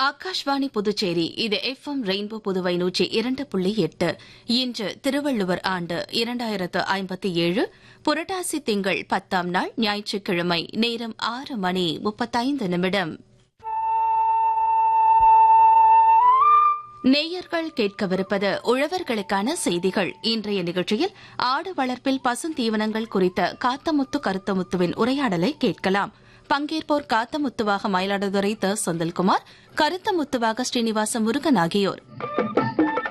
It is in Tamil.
ஆகாஷ்வாணி புதுச்சேரி இது எஃப் எம் ரெயின்போ புதுவை நூற்றி இரண்டு புள்ளி எட்டு இன்று திருவள்ளுவர் ஆண்டு இரண்டாயிரத்து ஐம்பத்தி ஏழு புரட்டாசி திங்கள் பத்தாம் நாள் ஞாயிற்றுக்கிழமை நேரம் ஆறு மணி முப்பத்தைந்து நிமிடம் நேயர்கள் கேட்கவிருப்பது உழவர்களுக்கான செய்திகள் இன்றைய நிகழ்ச்சியில் ஆடு வளர்ப்பில் பசுந்தீவனங்கள் குறித்த காத்தமுத்து கருத்தமுத்துவின் உரையாடலை கேட்கலாம் பங்கேற்போர் காத்தமுத்துவாக மயிலாடுதுறை த செந்தில்குமார் கருத்தமுத்துவாக ஸ்ரீனிவாச முருகன் ஆகியோர்